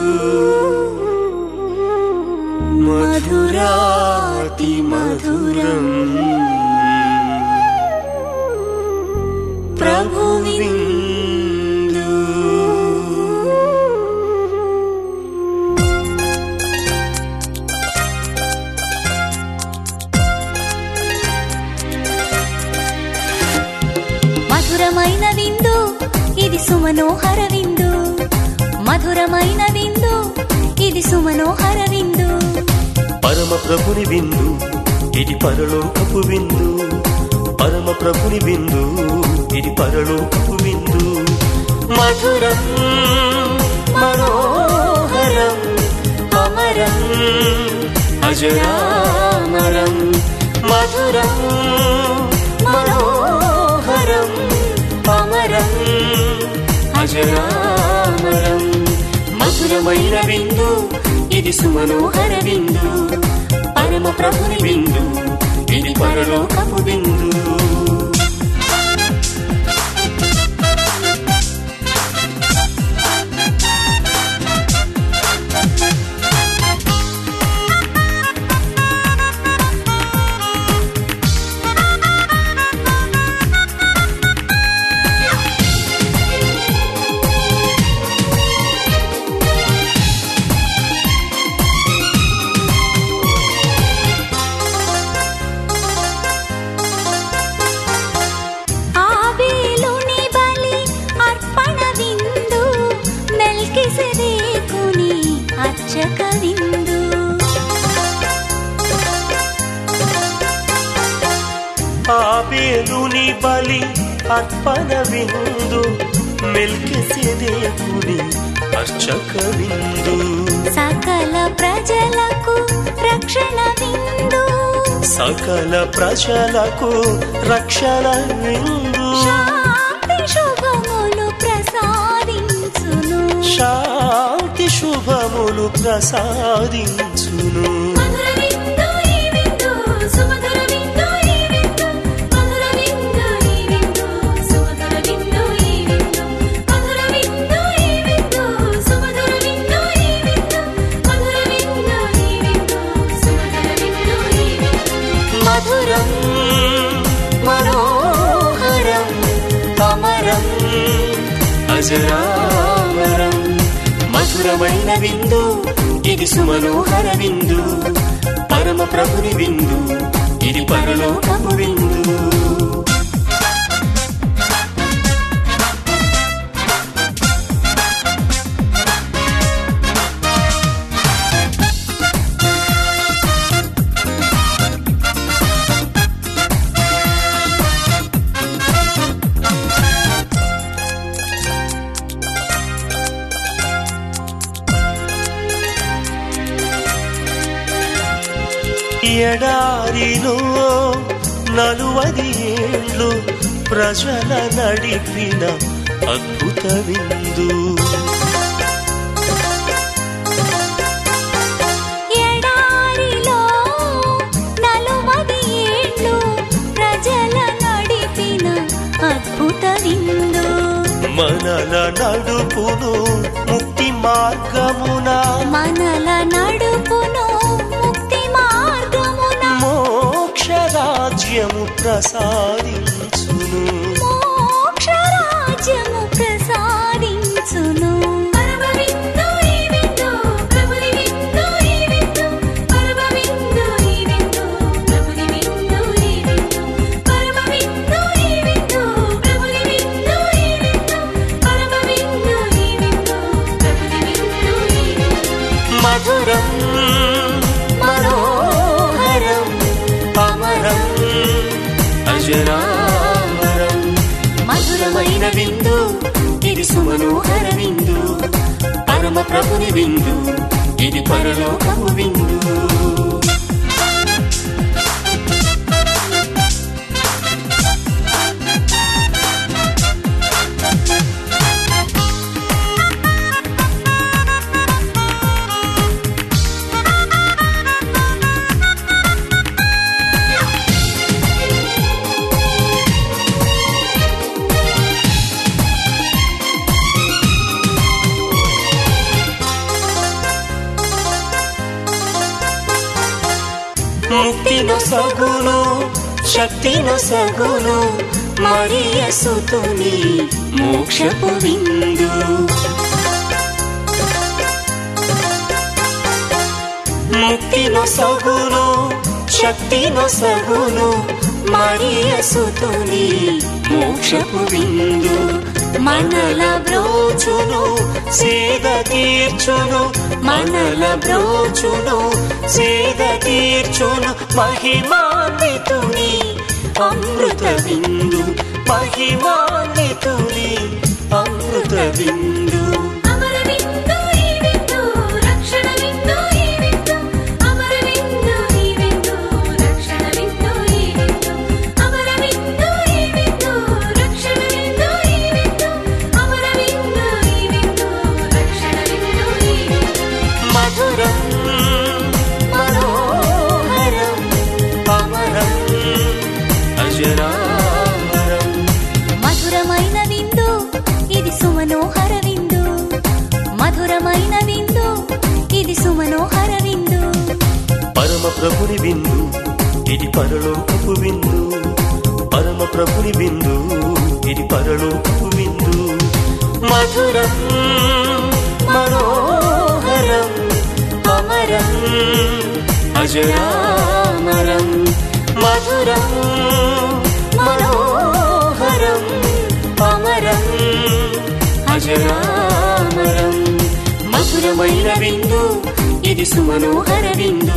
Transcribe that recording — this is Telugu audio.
మధురాతి మధురం ప్రభు విందు మధురమైన విందు ఇది సుమనోహర విందు మధురమైన విందు ఇది సుమనోహర విందు పరమ ప్రభుని విందు ఇది పరలోకపు విందు పరమ ప్రభుని విందు ఇది పరలోకపు విందు మధురం మనోహరం అమరం అజరామరం మధురం మనోహరం అమరం అజరామరం మధురమైన విందు ఇది సుమనోహర విందు పరమ ప్రభుని విందు ఇది పరలోకపు విందు ఆబేలుని బలి అర్పణ విందు మెల్కిసెదేకుని అర్చక విందు ఆబేలుని బలి అర్పణ విందు మెల్కెసెదేకుని అర్చక విందు సకల ప్రజలకు రక్షణ విందు సకల ప్రజలకు రక్షణ విందు శాంతి శుభములు ప్రసాదించును శాంతి శుభములు ప్రసాదించును మధుర విందు ఈ విందు సుమధుర విందు ఈ విందు మధుర విందు ఈ విందు సుమధుర విందు ఈ విందు మధుర విందు ఈ విందు సుమధుర విందు ఈ విందు మధుర విందు ఈ విందు సుమధుర విందు ఈ విందు మధురం మనోహరం అమరం అజరామరం మధురమైన విందు ఇది సుమనోహర విందు పరమ ప్రభుని విందు ఇది పరలోకపు విందు ఎడారిలో నలువది ఏళ్ళు ప్రజల నడిపిన అద్భుత విందు ఎడారిలో నలుమది ఏళ్ళు ప్రజల నడిపిన అద్భుత విందు మనల నడుపును ముక్తి మార్గమున మనల నడుపును ముక్తి మార్గమున మోక్ష రాజ్యము ప్రసాదించును మోక్ష రాజ్యము ప్రసాదించును పరమ విందు ఈ విందు ప్రభుని విందు ఈ విందు పరమ విందు ఈ విందు ప్రభుని విందు ఈ విందు పరమ విందు ఈ విందు ప్రభుని విందు ఈ విందు పరమ విందు ఈ విందు ప్రభుని విందు ఈ విందు మధురం మనోహరం అమరం అజరామరం మధురమైన విందు ఇది సుమనోహర విందు పరమ ప్రభుని విందు ఇది పరలోకపు విందు ముక్తిను సగును శక్తిను సగును మరియ సుతుని మోక్షపు విందు ముక్తిను సగును శక్తిను సగును మరియ సుతుని మోక్షపు విందు మనల బ్రోచును సేద తీర్చును మనల బ్రోచును సేద తీర్చును మహిమాన్వితుని అమృత విందు మహిమాన్వితుని అమృత విందు అమర విందు ఈ విందు రక్షణ విందు ఈ విందు అమర విందు ఈ విందు రక్షణ విందు ఈ విందు అమర విందు ఈ విందు రక్షణ విందు ఈ విందు అమర విందు ఈ విందు రక్షణ విందు ఈ విందు మధురం మనోహరం అమరం అజరామరం మధురమైన విందు ఇది సుమనోహర విందు మధురమైన విందు ఇది సుమనోహర విందు పరమ ప్రభుని బిందు ఇది పరలోకపు బిందు పరమ ప్రభుని బిందు ఇది పరలోకపు బిందు మధురం మనోహరం అమరం అజరామరం మధురం మనోహరం అమరం అజరామరం మధురమైన విందు ఇది సుమనోహర విందు